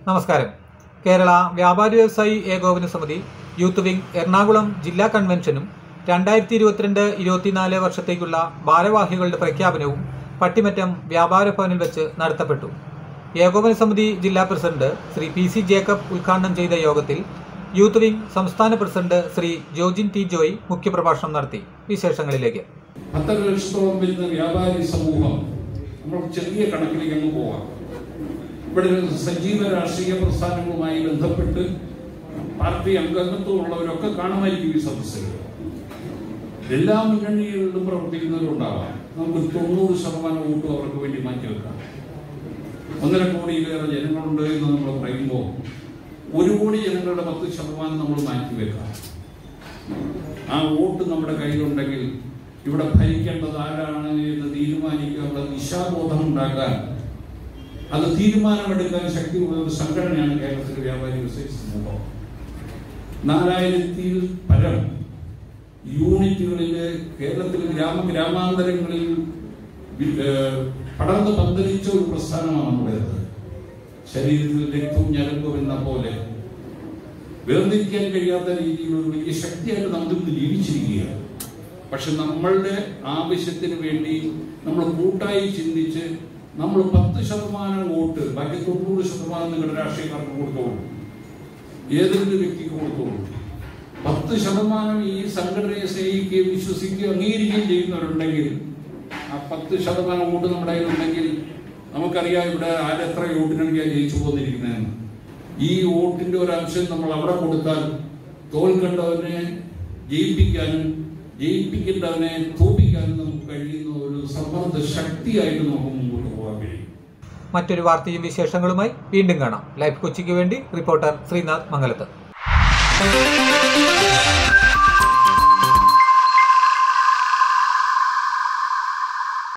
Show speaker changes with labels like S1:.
S1: നമസ്കാരം കേരള വ്യാപാരി വ്യവസായി ഏകോപന സമിതി യൂത്ത് വിംഗ് എറണാകുളം ജില്ലാ കൺവെൻഷനും രണ്ടായിരത്തി ഇരുപത്തിരണ്ട് ഇരുപത്തിനാല് വർഷത്തേക്കുള്ള ഭാരവാഹികളുടെ പ്രഖ്യാപനവും പട്ടിമറ്റം വ്യാപാര ഭവനിൽ വെച്ച് നടത്തപ്പെട്ടു ഏകോപന സമിതി ജില്ലാ president Shri P C Jacob ഉദ്ഘാടനം ചെയ്ത യോഗത്തിൽ യൂത്ത് വിംഗ് സംസ്ഥാന പ്രസിഡന്റ് ശ്രീ ജോജിൻ ടി ജോയ് മുഖ്യപ്രഭാഷണം നടത്തി വിശേഷങ്ങളിലേക്ക്
S2: പത്തര ലക്ഷത്തോളം വരുന്ന വ്യാപാരി സമൂഹം നമ്മൾ ചെറിയ കണക്കിലേക്ക് അങ്ങ് പോവാം ഇവിടെ ഒരു സജീവ രാഷ്ട്രീയ പ്രസ്ഥാനങ്ങളുമായി ബന്ധപ്പെട്ട് പാർട്ടി അംഗത്വമുള്ളവരൊക്കെ കാണുമായിരിക്കും ഈ സദസ്സുകൾ എല്ലാ മുന്നണികളിലും പ്രവർത്തിക്കുന്നവരുണ്ടാവാം നമുക്ക് തൊണ്ണൂറ് ശതമാനം വോട്ടും അവർക്ക് വേണ്ടി മാറ്റിവെക്കാം ഒന്നര കോടിയിലേറെ ജനങ്ങളുണ്ട് എന്ന് നമ്മൾ പറയുമ്പോൾ ഒരു കോടി ജനങ്ങളുടെ പത്ത് ശതമാനം നമ്മൾ മാറ്റിവെക്കാം ആ വോട്ട് നമ്മുടെ കയ്യിലുണ്ടെങ്കിൽ ഇവിടെ ഭരിക്കേണ്ടത് ആരാണ് എന്ന് തീരുമാനിക്കാനുള്ള ദിശാബോധം ഉണ്ടാക്കാൻ അത് തീരുമാനമെടുക്കാൻ ശക്തിയുള്ള ഒരു സംഘടനയാണ് കേരളത്തിലെ വ്യാപാരി വ്യവസായ സമൂഹം നാലായിരത്തിൽ പരം യൂണിറ്റുകളില് കേരളത്തിലെ ഗ്രാമ ഗ്രാമാന്തരങ്ങളിൽ വി- ഏഹ് പടർന്ന് പന്തലിച്ച ഒരു പ്രസ്ഥാനമാണ് നമ്മുടേത് ശരീരത്തിൽ രക്തവും ഞരമ്പും എന്ന പോലെ വേർതിരിക്കാൻ കഴിയാത്ത രീതിയിലുള്ള ഒരു വലിയ ശക്തിയായിട്ട് നമുക്ക് ജീവിച്ചിരിക്കുകയാണ് പക്ഷെ നമ്മളുടെ ആവശ്യത്തിന് വേണ്ടി നമ്മൾ കൂട്ടായി ചിന്തിച്ച് നമ്മൾ പത്ത് ശതമാനം വോട്ട് ബാക്കി തൊണ്ണൂറ് ശതമാനം നിങ്ങളുടെ രാഷ്ട്രീയക്കാർക്ക് കൊടുത്തോളൂ ഏതെങ്കിലും വ്യക്തിക്ക് കൊടുത്തോളൂ പത്ത് ശതമാനം ഈ സംഘടനയെ സ്നേഹിക്കുകയും വിശ്വസിക്കുകയും അംഗീകരിക്കുകയും ചെയ്യുന്നവരുണ്ടെങ്കിൽ ആ പത്ത് ശതമാനം വോട്ട് നമ്മുടെ കയ്യിലുണ്ടെങ്കിൽ നമുക്കറിയാം ഇവിടെ ആരെത്ര വോട്ടിനാണ് ജയിച്ചു പോന്നിരിക്കുന്നതെന്ന് ഈ വോട്ടിന്റെ ഒരു അംശം നമ്മൾ അവിടെ കൊടുത്താൽ തോൽക്കേണ്ടവനെ ജയിപ്പിക്കാനും ജയിപ്പിക്കേണ്ടവനെ തോപ്പിക്കാനും നമുക്ക് കഴിയുന്ന ഒരു സമ്മർദ്ദ ശക്തിയായിട്ട് നമുക്ക് മുമ്പോട്ട് പോകാൻ കഴിയും
S1: മറ്റൊരു വാർത്തയും വിശേഷങ്ങളുമായി വീണ്ടും കാണാം ലൈഫ് കൊച്ചിക്ക് വേണ്ടി റിപ്പോർട്ടർ ശ്രീനാഥ് മംഗലത്ത്